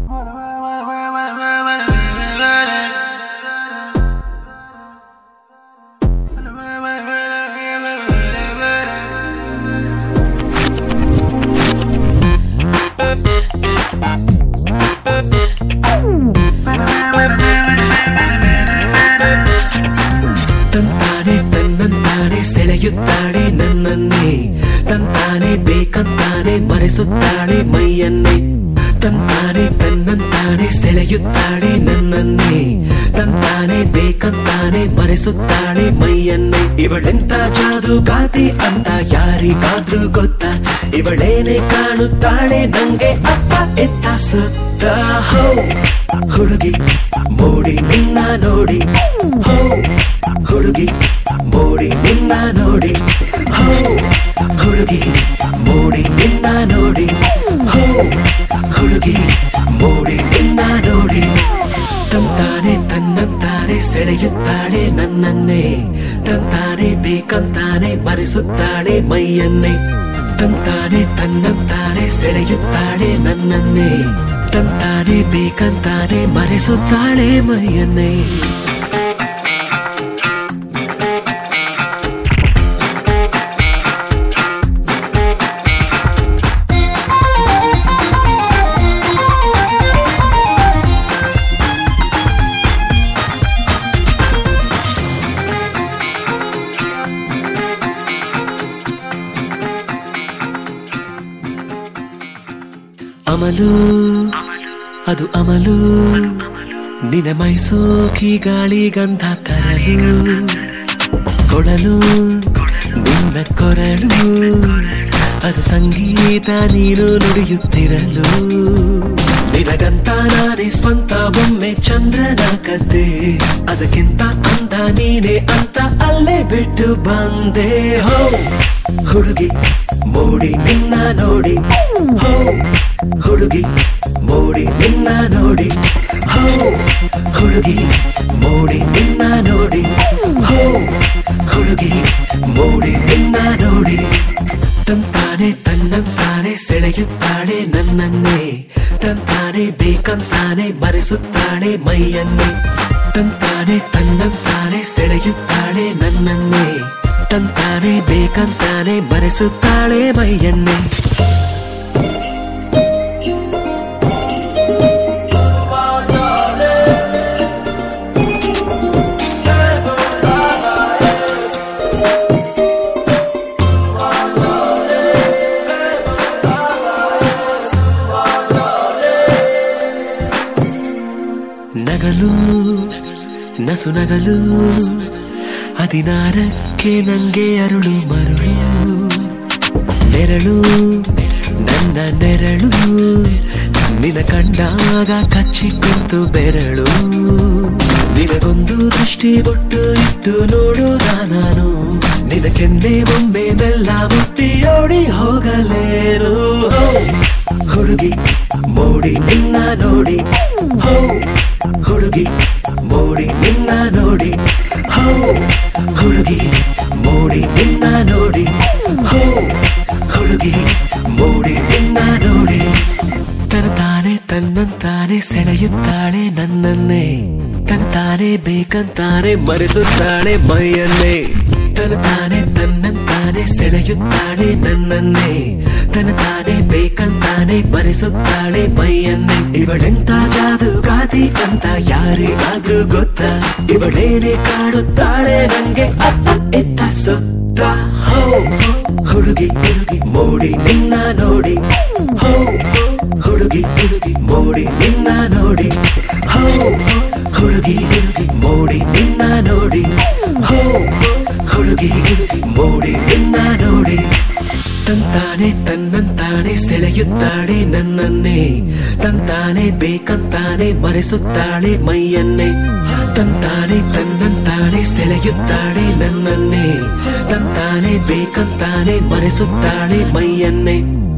ತಂತಾನೆ ತನ್ನಂತಾನೆ ಸೆಳೆಯುತ್ತಾಳೆ ನನ್ನನ್ನೇ ತಂತಾನೆ ಬೇಕಂತಾನೆ ಮರೆಸುತ್ತಾಳೆ ಮೈಯನ್ನೇ ತಂತಾನೆ ತನ್ನಂತಾನೆ ಸೆಳೆಯುತ್ತಾಳೆ ನನ್ನನ್ನೇ ತಂತಾನೆ ಬೇಕಂತಾನೆ ಮರೆಸುತ್ತಾಳೆ ಮೈಯನ್ನೇ ಇವಳೆಂತ ಜಾದುಗಾತಿ ಅಂತ ಯಾರಿಗಾದ್ರೂ ಗೊತ್ತಾ ಇವಳೇನೆ ಕಾಣುತ್ತಾಳೆ ನಂಗೆ ಅಪ್ಪ ಎತ್ತ ಸುತ್ತ ಹೋ ಹುಡುಗಿ ಮೋಡಿ ನಿನ್ನ ನೋಡಿ ಹೋ ಹುಡುಗಿ ಮೋಡಿ ನಿನ್ನ ನೋಡಿ ಹೋ ಹುಡುಗಿ ಮೋಡಿ ನಿನ್ನ ನೋಡಿ ಹೋ ಹುಡುಗಿ ಮೋಡಿ ನಿನ್ನ ನೋಡಿ ತಂತಾನೆ ತನ್ನಂತಾನೆ ಸೆಳೆಯುತ್ತಾಳೆ ನನ್ನನ್ನೇ ತಂತಾನೆ ಬೇಕಂತಾನೆ ಮರೆಸುತ್ತಾಳೆ ಮೈಯನ್ನೇ ತಂತಾನೆ ತನ್ನಂತಾನೆ ಸೆಳೆಯುತ್ತಾಳೆ ನನ್ನನ್ನೇ ತಂತಾನೆ ಬೇಕಂತಾನೆ ಮರೆಸುತ್ತಾಳೆ ಮೈಯನ್ನೇ ಅಮಲು ಅದು ಅಮಲು ನಿನ ಮೈಸೋಕಿ ಗಾಳಿ ಗಂಧ ತರಲು ಕೊಡಲು ನಿನ್ನ ಕೊರಳು ಅದು ಸಂಗೀತ ನೀನು ನುಡಿಯುತ್ತಿರಲು ನಿನಗಂತ ನಾನೇ ಸ್ವಂತ ಬೊಮ್ಮೆ ಚಂದ್ರನ ಕತೆ ಅದಕ್ಕಿಂತ ಅಂದ ನೀನೆ ಅಂತ ಅಲ್ಲೇ ಬಿಟ್ಟು ಬಂದೆ ಹೋ ಹುಡುಗಿ ಮೋಡಿ ನಿನ್ನ ನೋಡಿ ಹೋ ಹುಡುಗಿ ಮೋಡಿ ನಿನ್ನ ನೋಡಿ ಹೋ ಹುಡುಗಿ ಮೋಡಿ ನಿನ್ನ ನೋಡಿ ಹೋ ಹುಡುಗಿ ಮೋಡಿ ನಿನ್ನ ನೋಡಿ ತಂತಾನೆ ತನ್ನಂತಾನೆ ಸೆಳೆಯುತ್ತಾಳೆ ನನ್ನನ್ನೇ ತಂತಾನೆ ಬೇಕಂತಾನೆ ಮರೆಸುತ್ತಾಳೆ ಮೈಯನ್ನೇ ತಂತಾನೆ ತನ್ನಂತಾನೆ ಸೆಳೆಯುತ್ತಾಳೆ ನನ್ನನ್ನೇ ತಂತಾನೆ ಬೇಕಂತಾನೆ ಮರೆಸುತ್ತಾಳೆ ಮೈಯನ್ನೇ ನಗಲು ನಸು ನಗಲು ಹದಿನಾರಕ್ಕೆ ನಂಗೆ ಅರುಳು ಮರುಳು ನೆರಳು ನನ್ನ ನೆರಳು ನಿನ ಕಂಡಾಗ ಕಚ್ಚಿ ಕುಂತು ಬೆರಳು ನಿನಗೊಂದು ದೃಷ್ಟಿ ಬೊಟ್ಟು ಇಟ್ಟು ನೋಡುದ ನಾನು ನಿನ ಕೆನ್ನೆ ಒಮ್ಮೆ ಬೆಲ್ಲ ಮುಟ್ಟಿ ಓಡಿ ಹೋಗಲೇನು ಹೋ ಹುಡುಗಿ ಮೋಡಿ ನಿನ್ನ ನೋಡಿ ಹೋ ಹುಡುಗಿ ಮೋಡಿ ನಿನ್ನ ನೋಡಿ ಹೋ ಹುಡುಗಿ ಮೋಡಿ ನಿನ್ನ ನೋಡಿ ಹೋ ಹುಡುಗಿ ಮೋಡಿ ನಿನ್ನ ನೋಡಿ ತನ ತಾನೆ ತನ್ನಂತಾನೆ ಸೆಳೆಯುತ್ತಾಳೆ ನನ್ನನ್ನೇ ತನ ತಾನೇ ಬೇಕಂತಾನೆ ಮರೆಸುತ್ತಾಳೆ ಮೈಯನ್ನೇ ತನ ತಾನೆ ತನ್ನಂತಾನೆ ಸೆಳೆಯುತ್ತಾಳೆ ನನ್ನನ್ನೇ ತನ ತಾನೇ ಬೇಕಂತಾನೆ ಮರೆಸುತ್ತಾಳೆ ಮೈಯನ್ನೇ ಇವಳೆಂತ ಜಾದುಗಾತಿ ಅಂತ ಯಾರಿಗಾದ್ರೂ ಗೊತ್ತಾ ಇವಳೇನೆ ಕಾಡುತ್ತಾಳೆ ನಂಗೆ ಅಪ್ಪ ಎತ್ತ ಸುತ್ತ ಹೋ ಹುಡುಗಿ ಹುಡುಗಿ ಮೋಡಿ ನಿನ್ನ ನೋಡಿ ಹೋ ಹುಡುಗಿ ಹುಡುಗಿ ಮೋಡಿ ನಿನ್ನ ನೋಡಿ ಹೋ ಹುಡುಗಿ ಹುಡುಗಿ ಮೋಡಿ ನಿನ್ನ ನೋಡಿ ಹೋ ಹುಡುಗಿ ಹುಡುಗಿ ಮೋಡಿ ನಿನ್ನ ನೋಡಿ ತಂತಾನೆ ತನ್ನಂತಾನೆ ಸೆಳೆಯುತ್ತಾಳೆ ನನ್ನನ್ನೇ ತಂತಾನೆ ಬೇಕಂತಾನೆ ಮರೆಸುತ್ತಾಳೆ ಮೈಯನ್ನೇ ತಂತಾನೆ ತನ್ನಂತಾನೆ ಸೆಳೆಯುತ್ತಾಳೆ ನನ್ನನ್ನೇ ತಂತಾನೆ ಬೇಕಂತಾನೆ ಮರೆಸುತ್ತಾಳೆ ಮೈಯನ್ನೇ